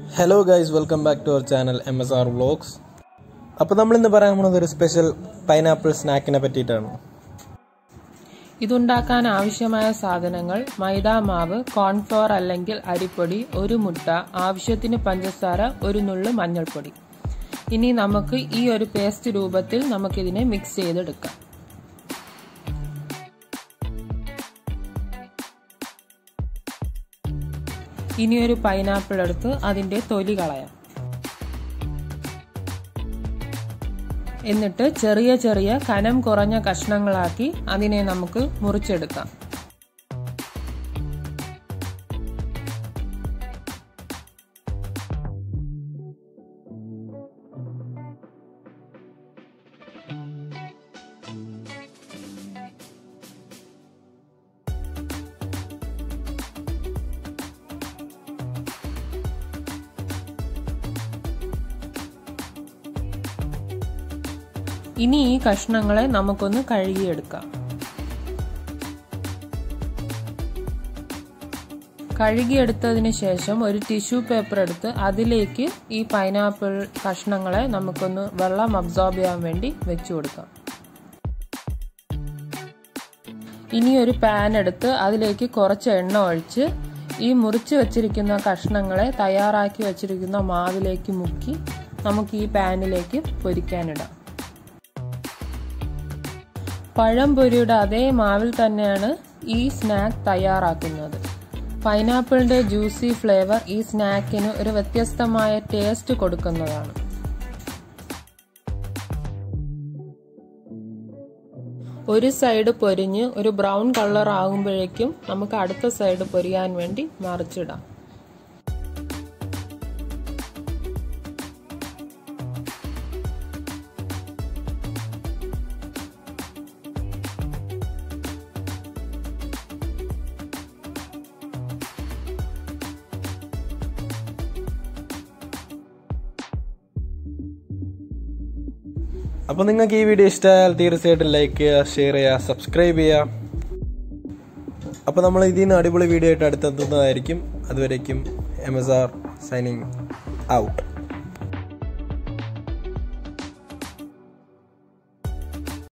hello guys welcome back to our channel M S R vlogs അപ്പോൾ നമ്മൾ ഇന്ന് പറയാൻ പോകുന്നത് ഒരു സ്പെഷ്യൽ പൈനാപ്പിൾ സ്നാക്കിനെ പറ്റിയിട്ടാണ് ഇതുണ്ടാക്കാൻ ആവശ്യമായ സാധനങ്ങൾ മൈദാ മാവ് കോൺഫ്ലോർ അല്ലെങ്കിൽ അരിപ്പൊടി ഒരു മുട്ട ആവശ്യത്തിന് പഞ്ചസാര ഒരു നുള്ളു മഞ്ഞൾപ്പൊടി ഇനി നമുക്ക് ഈ ഒരു പേസ്റ്റ് രൂപത്തിൽ നമുക്കിതിനെ മിക്സ് ചെയ്തെടുക്കാം ഇനി ഒരു പൈനാപ്പിൾ എടുത്ത് അതിന്റെ തൊലി കളയാം എന്നിട്ട് ചെറിയ ചെറിയ കനം കുറഞ്ഞ കഷ്ണങ്ങളാക്കി അതിനെ നമുക്ക് മുറിച്ചെടുക്കാം ഇനി ഈ കഷ്ണങ്ങളെ നമുക്കൊന്ന് കഴുകിയെടുക്കാം കഴുകിയെടുത്തതിന് ശേഷം ഒരു ടിഷ്യൂ പേപ്പർ എടുത്ത് അതിലേക്ക് ഈ പൈനാപ്പിൾ കഷ്ണങ്ങളെ നമുക്കൊന്ന് വെള്ളം അബ്സോർബ് ചെയ്യാൻ വേണ്ടി വെച്ചു കൊടുക്കാം ഇനി ഒരു പാൻ എടുത്ത് അതിലേക്ക് കുറച്ച് എണ്ണ ഒഴിച്ച് ഈ മുറിച്ച് വെച്ചിരിക്കുന്ന കഷ്ണങ്ങളെ തയ്യാറാക്കി വെച്ചിരിക്കുന്ന മാവിലേക്ക് മുക്കി നമുക്ക് ഈ പാനിലേക്ക് പൊരിക്കാനിടാം പഴംപൊരിയുടെ അതേ മാവിൽ തന്നെയാണ് ഈ സ്നാക്ക് തയ്യാറാക്കുന്നത് പൈനാപ്പിളിന്റെ ജ്യൂസി ഫ്ലേവർ ഈ സ്നാക്കിന് ഒരു വ്യത്യസ്തമായ ടേസ്റ്റ് കൊടുക്കുന്നതാണ് ഒരു സൈഡ് പൊരിഞ്ഞ് ഒരു ബ്രൗൺ കളർ ആകുമ്പോഴേക്കും നമുക്ക് അടുത്ത സൈഡ് പൊരിയാൻ വേണ്ടി മറിച്ചിടാം അപ്പോൾ നിങ്ങൾക്ക് ഈ വീഡിയോ ഇഷ്ടമായാൽ തീർച്ചയായിട്ടും ലൈക്ക് ചെയ്യുക ഷെയർ ചെയ്യുക സബ്സ്ക്രൈബ് ചെയ്യുക അപ്പോൾ നമ്മൾ ഇതിൽ നിന്ന് അടിപൊളി വീഡിയോ ആയിട്ട് അടുത്തെത്തുന്നതായിരിക്കും അതുവരേക്കും M S R signing out